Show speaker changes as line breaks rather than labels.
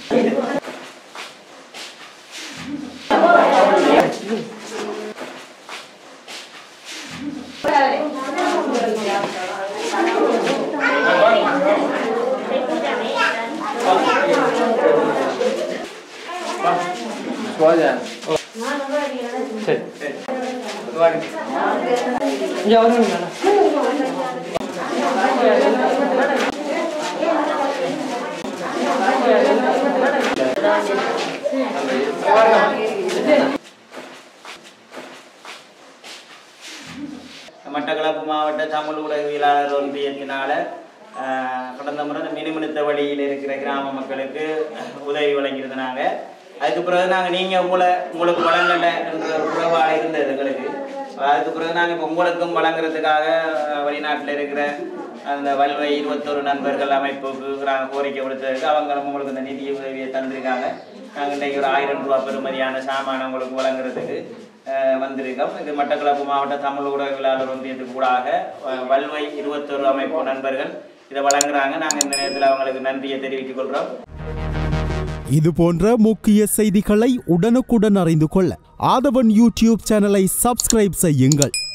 மட்டக்களப்பு மாவட்ட தமிழ் உலகியலாளர் ஒன்றியத்தினால ஆஹ், கடந்த முறை இந்த மினுமினுத்த வழியில் இருக்கிற கிராம மக்களுக்கு உதவி வழங்கியிருந்தாங்க அதுக்கு பிறகு நாங்கள் நீங்கள் உங்களை உங்களுக்கு வழங்கல என்ற ஒரு உறவாக இருந்தது எங்களுக்கு அதுக்கு பிறகு நாங்கள் இப்போ உங்களுக்கும் வழங்குறதுக்காக ஆஹ், வெளிநாட்டில் இருக்கிற அந்த வல்வை இருபத்தொரு நண்பர்கள் அமைப்புக்கு நாங்கள் கோரிக்கை விடுத்ததுக்கு அவங்க உங்களுக்கு இந்த நிதி உதவியை தந்திருக்காங்க நாங்கள் இன்றைக்கி ஒரு ஆயிரம் ரூபாய் பெறுமதியான சாமான உங்களுக்கு வழங்குறதுக்கு அஹ், வந்திருக்கோம் இது மட்டக்களப்பு மாவட்ட தமிழ் ஊடகவியலாளர் ஒன்றியத்துக்கு கூடாக அஹ், வல்வை இருபத்தொரு அமைப்பு நண்பர்கள் இதை வழங்குறாங்க நாங்கள் இந்த நேரத்தில் அவங்களுக்கு நன்றியை தெரிவித்துக் கொள்கிறோம்
இது போன்ற முக்கிய செய்திகளை உடனுக்குடன் அறிந்து கொள்ள ஆதவன் யூடியூப் சேனலை சப்ஸ்கிரைப் செய்யுங்கள்